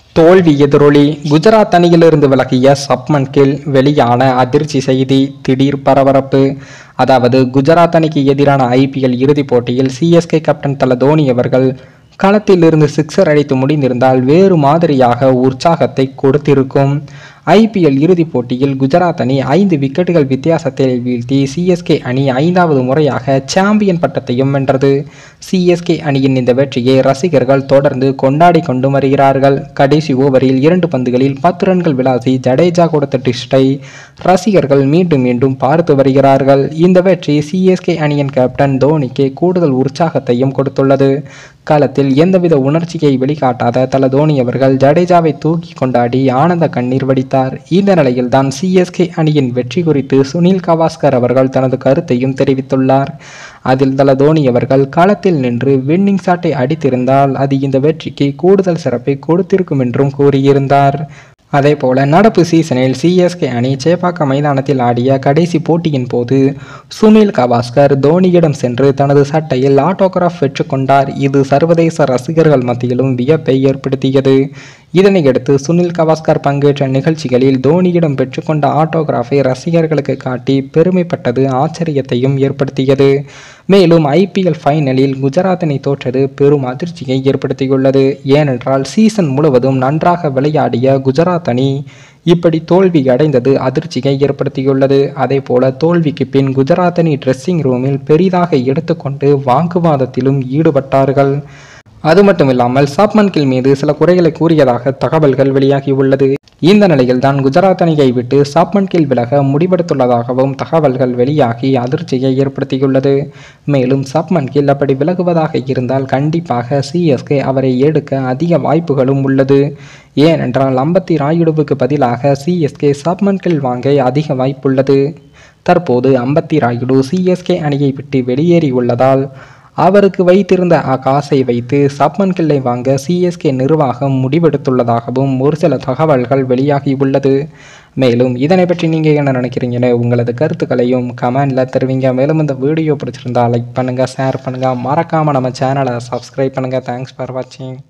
தோல்வி எதிரொலி குஜராத் அணியிலிருந்து விலகிய சப்மன் கில் வெளியான அதிர்ச்சி செய்தி திடீர் பரபரப்பு அதாவது குஜராத் அணிக்கு எதிரான ஐபிஎல் இறுதிப் போட்டியில் சிஎஸ்கே கேப்டன் தல தோனி அவர்கள் களத்தில் இருந்து சிக்ஸர் அடித்து முடிந்திருந்தால் வேறு மாதிரியாக உற்சாகத்தை கொடுத்திருக்கும் ஐபிஎல் இறுதிப் போட்டியில் குஜராத் அணி ஐந்து விக்கெட்டுகள் வித்தியாசத்தில் வீழ்த்தி சிஎஸ்கே அணி ஐந்தாவது முறையாக சாம்பியன் பட்டத்தையும் வென்றது சிஎஸ்கே அணியின் இந்த வெற்றியை ரசிகர்கள் தொடர்ந்து கொண்டாடி கொண்டு வருகிறார்கள் கடைசி ஓவரில் இரண்டு பந்துகளில் பத்து ரன்கள் விளாசி ஜடேஜா கொடுத்த டிஸ்டை ரசிகர்கள் மீண்டும் மீண்டும் பார்த்து வருகிறார்கள் இந்த வெற்றி சிஎஸ்கே அணியின் கேப்டன் தோனிக்கு கூடுதல் உற்சாகத்தையும் கொடுத்துள்ளது களத்தில் எந்தவித உணர்ச்சியை வெளிக்காட்டாத தல தோனி அவர்கள் ஜடேஜாவை தூக்கி கொண்டாடி ஆனந்த கண்ணீர் வடித்தார் இந்த நிலையில் தான் சிஎஸ்கே அணியின் வெற்றி குறித்து சுனில் கவாஸ்கர் அவர்கள் தனது கருத்தையும் தெரிவித்துள்ளார் அதில் தல தோனி அவர்கள் களத்தில் நின்று வின்னிங் ஷாட்டை அடித்திருந்தால் அது இந்த வெற்றிக்கு கூடுதல் சிறப்பை கொடுத்திருக்கும் என்றும் கூறியிருந்தார் அதேபோல நடப்பு சீசனில் சிஎஸ்கே அணி சேப்பாக்க மைதானத்தில் ஆடிய கடைசி போட்டியின் போது சுனில் கவாஸ்கர் தோனியிடம் சென்று தனது சட்டையில் ஆட்டோகிராஃப் பெற்றுக்கொண்டார் இது சர்வதேச ரசிகர்கள் மத்தியிலும் வியப்பை ஏற்படுத்தியது இதனையடுத்து சுனில் கவாஸ்கர் பங்கேற்ற நிகழ்ச்சிகளில் தோனியிடம் பெற்றுக்கொண்ட ஆட்டோகிராஃபை ரசிகர்களுக்கு காட்டி பெருமைப்பட்டது ஆச்சரியத்தையும் ஏற்படுத்தியது மேலும் ஐபிஎல் ஃபைனலில் குஜராத் அணி தோற்றது பெரும் அதிர்ச்சியை ஏற்படுத்தியுள்ளது ஏனென்றால் சீசன் முழுவதும் நன்றாக விளையாடிய குஜராத் அணி இப்படி தோல்வி அடைந்தது அதிர்ச்சியை ஏற்படுத்தியுள்ளது அதே போல தோல்விக்கு பின் குஜராத் அணி ட்ரெஸ்ஸிங் ரூமில் பெரிதாக எடுத்துக்கொண்டு வாக்குவாதத்திலும் ஈடுபட்டார்கள் அது மட்டும் இல்லாமல் சாப்மன் கில் மீது சில குறைகளை கூறியதாக தகவல்கள் வெளியாகியுள்ளது இந்த நிலையில் தான் குஜராத் அணியை விட்டு சாப்மன் கில் விலக முடிவெடுத்துள்ளதாகவும் தகவல்கள் வெளியாகி அதிர்ச்சியை ஏற்படுத்தியுள்ளது மேலும் சாப்மன் கில் அப்படி விலகுவதாக இருந்தால் கண்டிப்பாக சிஎஸ்கே அவரை எடுக்க அதிக வாய்ப்புகளும் உள்ளது ஏனென்றால் அம்பத்தி ராயுடுவுக்கு பதிலாக சிஎஸ்கே சாப்மன் கில் வாங்க அதிக வாய்ப்புள்ளது தற்போது அம்பத்தி ராயுடு சிஎஸ்கே அணியை விட்டு வெளியேறியுள்ளதால் அவருக்கு வைத்திருந்த காசை வைத்து சப்மன் கில்லை வாங்க சிஎஸ்கே நிர்வாகம் முடிவெடுத்துள்ளதாகவும் ஒரு சில தகவல்கள் வெளியாகியுள்ளது மேலும் இதனை பற்றி நீங்கள் என்ன நினைக்கிறீங்கன்னு உங்களது கருத்துக்களையும் கமெண்டில் தெரிவிங்க மேலும் இந்த வீடியோ பிடிச்சிருந்தா லைக் பண்ணுங்கள் ஷேர் பண்ணுங்கள் மறக்காமல் நம்ம சேனலை சப்ஸ்கிரைப் பண்ணுங்கள் தேங்க்ஸ் ஃபார் வாட்சிங்